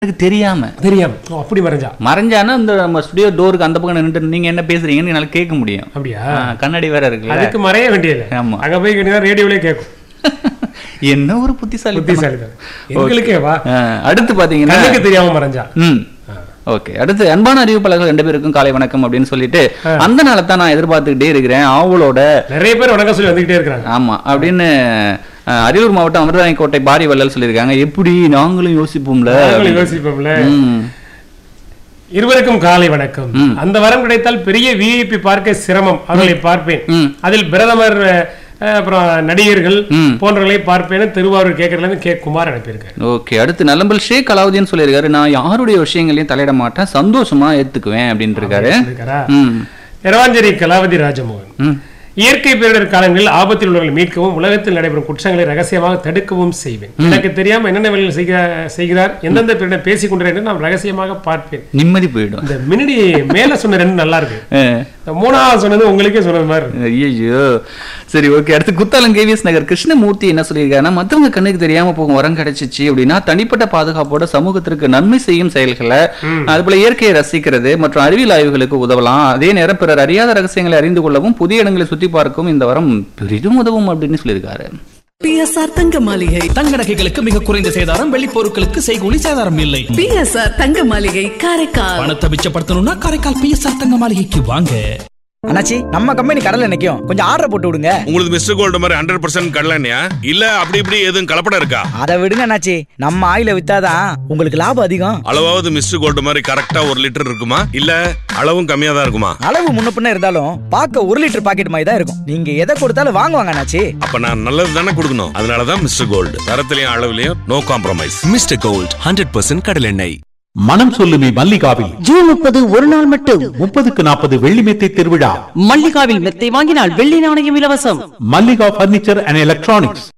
எனக்கு தெரியாம தெரியாம ஓ, அப்படி மறைஞ்சா மறைஞ்சானா இந்த நம்ம ஸ்டுடியோ டோருக்கு அந்த பக்கம் நின்று நீங்க என்ன பேசுறீங்கன்னு என்னால கேட்க முடியும் அப்படியா ஆ, கண்ணாடி வேற இருக்குல்ல அதுக்கு மறைய வேண்டியது ஆமா. அங்க போய் கேட்டீங்கன்னா ரேடியோவிலே கேட்கும் என்ன ஒரு புத்திசாலி புத்திசாலி தான் எங்களுக்கே வா அடுத்து பாத்தீங்கன்னா கண்ணுக்கு தெரியாம மறைஞ்சா ம் ஓகே அடுத்து அன்பான அறிவிப்பாளர்கள் ரெண்டு பேருக்கும் காலை வணக்கம் அப்படின்னு சொல்லிட்டு அந்த நாளை தான் நான் எதிர்பார்த்துக்கிட்டே இருக்கிறேன் ஆவலோட நிறைய பேர் வணக்கம் சொல்லி வந்துகிட்டே இருக்கிறாங்க ஆமா அப்படின்னு அஹ், அரியலூர் மாவட்டம் அமிர்தாணி கோட்டை பாரி வள்ளல் சொல்லியிருக்காங்க எப்படி நாங்களும் யோசிப்போம்ல நாங்களும் யோசிப்போம்ல ம். இருவருக்கும் காலை வணக்கம் அந்த வரம் கிடைத்தால் பெரிய விஐபி பார்க்க சிரமம் அவர்களை பார்ப்பேன் ம். அதில் பிரதமர் அஹ், அப்புறம் நடிகர்கள் ம். போன்றவர்களை பார்ப்பேன்னு திருவாரூர் கேட்கறதுல இருந்து கே குமார் அனுப்பியிருக்காரு ஓகே அடுத்து நல்லம்பல் ஷேக் அலாவுதீன் சொல்லியிருக்காரு நான் யாருடைய விஷயங்களையும் தலையிட மாட்டேன் சந்தோஷமா ஏத்துக்குவேன் அப்படின்னு இருக்காரு சொல்லியிருக்காரா ம் எரவாஞ்சேரி கலாவதி ராஜமோகன் ம் இயற்கை பேரிடர் காலங்களில் ஆபத்தில் உள்ளவர்களை மீட்கவும் உலகத்தில் நடைபெறும் குற்றங்களை ரகசியமாக தடுக்கவும் செய்வேன் எனக்கு தெரியாம என்னென்ன வேலைகள் செய்கிறார் செய்கிறார் எந்தெந்த பேரிடம் பேசிக் கொண்டிருக்கிறேன் நான் ரகசியமாக பார்ப்பேன் நிம்மதி போயிடும் இந்த மினிடி மேல சொன்ன ரெண்டு நல்லா இருக்கு அஹ். இந்த மூணாவது சொன்னது உங்களுக்கே சொன்னது மாதிரி இருக்கு. ஐயோ சரி ஓகே அடுத்து குத்தாலம் கேவிஎஸ் நகர் கிருஷ்ணமூர்த்தி என்ன சொல்லியிருக்காருன்னா மத்தவங்க கண்ணுக்கு தெரியாம போகும் வரம் கிடைச்சிச்சு அப்படின்னா தனிப்பட்ட பாதுகாப்போட சமூகத்திற்கு நன்மை செய்யும் செயல்களை அது போல இயற்கையை ரசிக்கிறது மற்றும் அறிவியல் ஆய்வுகளுக்கு உதவலாம் அதே நேரம் பிறர் அறியாத ரகசியங்களை அறிந்து கொள்ளவும் புதிய இடங்களை சுத்தி பார்க்கவும் இந்த வரம் பெரிதும் உதவும் அப்படின்னு சொல்லியிருக்காரு பிஎஸ்ஆர் தங்க மாளிகை தங்க நகைகளுக்கு மிக குறைந்த சேதாரம் வெள்ளி பொருட்களுக்கு செய்கூலி சேதாரம் இல்லை பிஎஸ்ஆர் தங்க மாளிகை காரைக்கால் பணத்தை மிச்சப்படுத்தணும்னா காரைக்கால் பிஎஸ்ஆர் தங்க மாளிகைக்கு வாங்க அண்ணாச்சி நம்ம கம்பெனி கடல்ல நிக்கும் கொஞ்சம் ஆர்டர் போட்டு விடுங்க உங்களுக்கு மிஸ்டர் கோல்டு மாதிரி ஹண்ட்ரட் பர்சன்ட் கடலண்ணியா இல்ல அப்படி இப்படி எதுவும் கலப்படம் இருக்கா அதை விடுங்க அண்ணாச்சி நம்ம ஆயில வித்தாதான் உங்களுக்கு லாபம் அதிகம் அளவாவது மிஸ்டர் கோல்டு மாதிரி கரெக்டா ஒரு லிட்டர் இருக்குமா இல்ல அளவும் கம்மியா தான் இருக்குமா அளவு முன்ன பின்ன இருந்தாலும் பார்க்க ஒரு லிட்டர் பாக்கெட் மாதிரி தான் இருக்கும் நீங்க எதை கொடுத்தாலும் வாங்குவாங்க அண்ணாச்சி அப்ப நான் நல்லது தானே கொடுக்கணும் அதனாலதான் மிஸ்டர் கோல்டு தரத்திலையும் அளவுலயும் no compromise mister gold hundred percent கடலெண்ணெய் மனம் சொல்லுமே மல்லிகாவில் ஜூன் முப்பது ஒரு நாள் மட்டும் முப்பதுக்கு நாற்பது வெள்ளி மெத்தை திருவிழா மல்லிகாவில் மெத்தை வாங்கினால் வெள்ளி நாணயம் இலவசம் மல்லிகா பர்னிச்சர் அண்ட் எலக்ட்ரானிக்ஸ்